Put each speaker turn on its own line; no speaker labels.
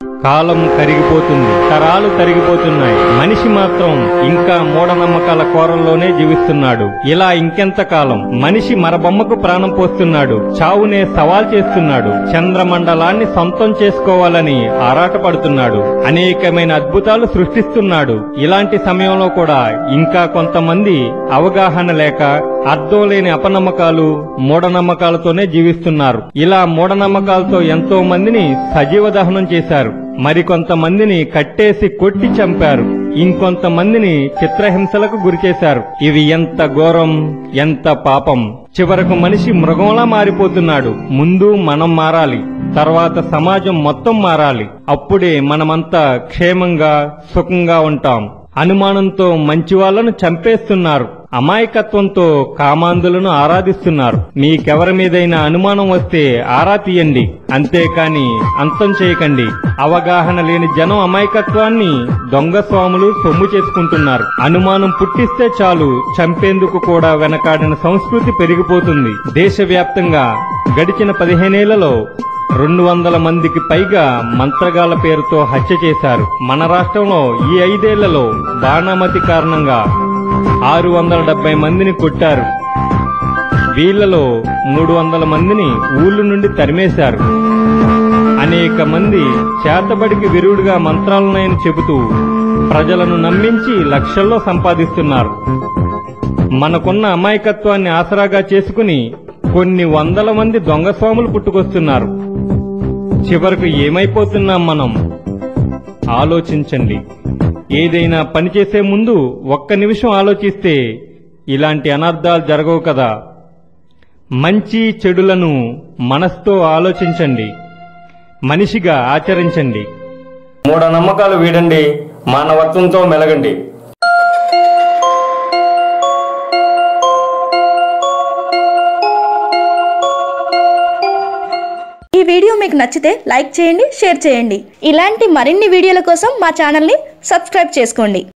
కాలం కరిగిపోతుంది తరాలు తరిగిపోతున్నాయి మనిషి మాత్రం ఇంకా మూఢనమ్మకాల కోరల్లోనే జీవిస్తున్నాడు ఇలా ఇంకెంత కాలం మనిషి మరబొమ్మకు ప్రాణం పోస్తున్నాడు చావునే సవాల్ చేస్తున్నాడు చంద్రమండలాన్ని సొంతం చేసుకోవాలని ఆరాటపడుతున్నాడు అనేకమైన అద్భుతాలు సృష్టిస్తున్నాడు ఇలాంటి సమయంలో కూడా ఇంకా కొంతమంది అవగాహన లేక అర్థం లేని అపనమ్మకాలు మూఢనమ్మకాలతోనే జీవిస్తున్నారు ఇలా మూఢనమ్మకాలతో ఎంతో మందిని సజీవ దహనం చేశారు మరికొంతమందిని కట్టేసి కొట్టి చంపారు ఇంకొంతమందిని చిత్రహింసలకు గురిచేశారు ఇవి ఎంత ఘోరం ఎంత పాపం చివరకు మనిషి మృగంలా మారిపోతున్నాడు ముందు మనం మారాలి తర్వాత సమాజం మొత్తం మారాలి అప్పుడే మనమంతా క్షేమంగా సుఖంగా ఉంటాం అనుమానంతో మంచి వాళ్ళను చంపేస్తున్నారు అమాయకత్వంతో కామాంధులను ఆరాధిస్తున్నారు మీకెవరి మీదైనా అనుమానం వస్తే ఆరా తీయండి అంతేకాని అంతం చేయకండి అవగాహన లేని జనం అమాయకత్వాన్ని దొంగ స్వాములు సొమ్ము చేసుకుంటున్నారు అనుమానం పుట్టిస్తే చాలు చంపేందుకు కూడా వెనకాడిన సంస్కృతి పెరిగిపోతుంది దేశవ్యాప్తంగా గడిచిన పదిహేనేళ్లలో రెండు వందల మందికి పైగా మంత్రగాళ్ల పేరుతో హత్య చేశారు మన రాష్ట్రంలో ఈ ఐదేళ్లలో బాణామతి కారణంగా ఆరు వందల డెబ్బై మందిని కొట్టారు వీళ్లలో మూడు వందల మందిని ఊళ్ళు నుండి తరిమేశారు అనేక మంది చేతబడికి విరుడుగా మంత్రాలున్నాయని చెబుతూ ప్రజలను నమ్మించి లక్షల్లో సంపాదిస్తున్నారు మనకున్న అమాయకత్వాన్ని ఆసరాగా చేసుకుని కొన్ని వందల మంది దొంగ స్వాములు పుట్టుకొస్తున్నారు చివరకు ఏమైపోతున్నాం మనం ఆలోచించండి ఏదైనా పని చేసే ముందు ఒక్క నిమిషం ఆలోచిస్తే ఇలాంటి అనర్థాలు జరగవు కదా మంచి చెడులను మనస్తో ఆలోచించండి మనిషిగా ఆచరించండి మూఢనమ్మకాలు వీడండి మానవత్వంతో మెలగండి
ఈ వీడియో మీకు నచ్చితే లైక్ చేయండి షేర్ చేయండి ఇలాంటి మరిన్ని వీడియోల కోసం మా ఛానల్ని సబ్స్క్రైబ్ చేసుకోండి